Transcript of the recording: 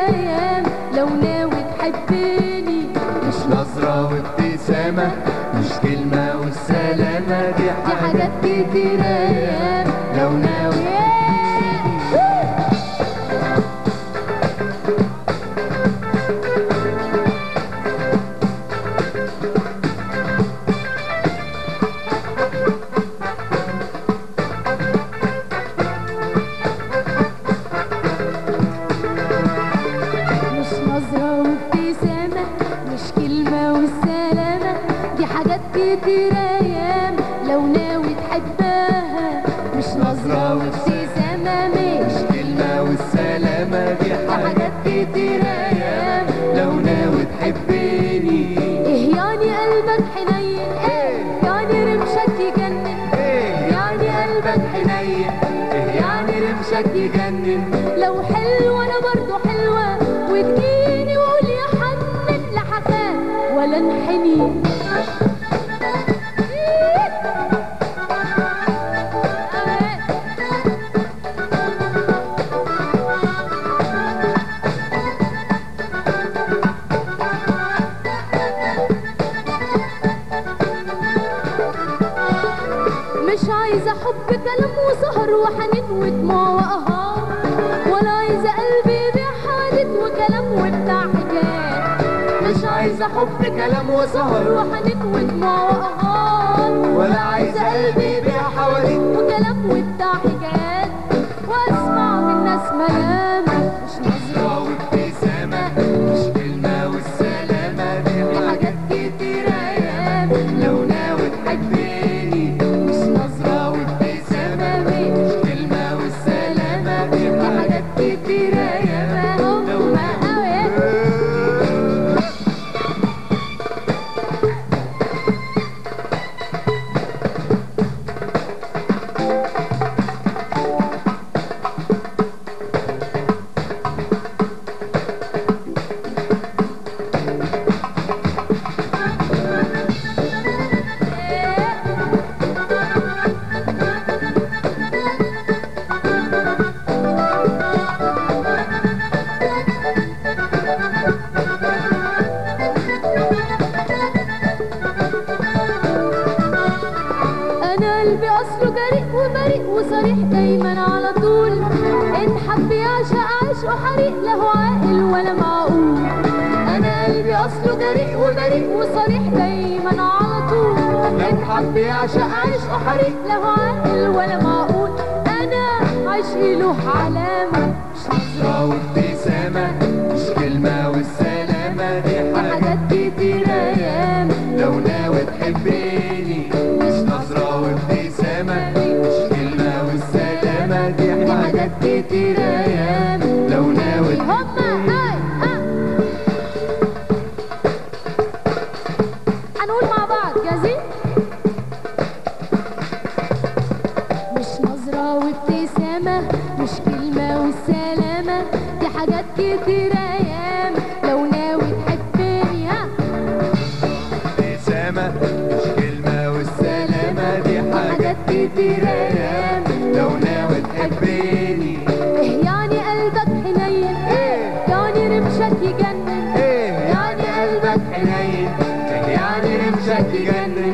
ايام لو ناوي تحبني مش نظرة وابتسامة مش كلمة والسلامة دي دي حاجات حاجات كتير ايام لو ناوي مش نظرة وابتسامة مش كلمة والسلامة دي حاجات كتير أيام لو ناوي تحبها مش نظرة وابتسامة مش كلمة والسلامة دي حاجات كتير أيام لو ناوي تحبني إيه يعني قلبك حنين إيه يعني رمشك يجنن إيه يعني قلبك حنين إيه يعني رمشك يجنن لو حلوة أنا برضو حلوة وتجيني وقول يا حنن لا هخاف ولا انحني مش عايزة حب كلام وسهر وحنين ودموع وقهار ولا عايزة قلبي يبيع حوادث وكلام وبتاع حكايات مش عايزة حب كلام وسهر وحنين ودموع وقهار ولا عايزة قلبي يبيع حواليك وكلام وبتاع حكايات واسمع من ناس ميامة مش نظرة وابتسامة مش كلمة والسلامة دي حاجات كتير أيام لو ناوي تحبني مش نظرة نظرة وابتسامة مش كلمة والسلامة دي دي حاجات حاجات كتير أيام هما أوي انا قلبي اصله جريء وبريء وصريح دايما على طول ان حب يعشق عشقه حريق له عاقل ولا معقول انا قلبي اصله جريء وبريء وصريح دايما على طول ان حب يعشق عشقه حريق له عاقل ولا معقول انا عشقي له علامه مش نظرة وابتسامة مش كلمة والسلامة دي حاجات حاجات كتير ايام لو ناوي تحبني مش نظرة وابتسامة مش كلمة والسلامة دي دي حاجات حاجات كتير ايام لو ناوي هما هاي ها هنقول مع بعض جاهزين مش نظرة وابتسامة مش كلمة والسلامة دي حاجات كتير أيام لو ناوي تحبني ها ابتسامة مش كلمة والسلامة دي حاجات كتير أيام لو ناوي تحبني إيه يعني قلبك حنين إيه يعني رمشك يجنن إيه يعني قلبك حنين إيه يعني رمشك يجنن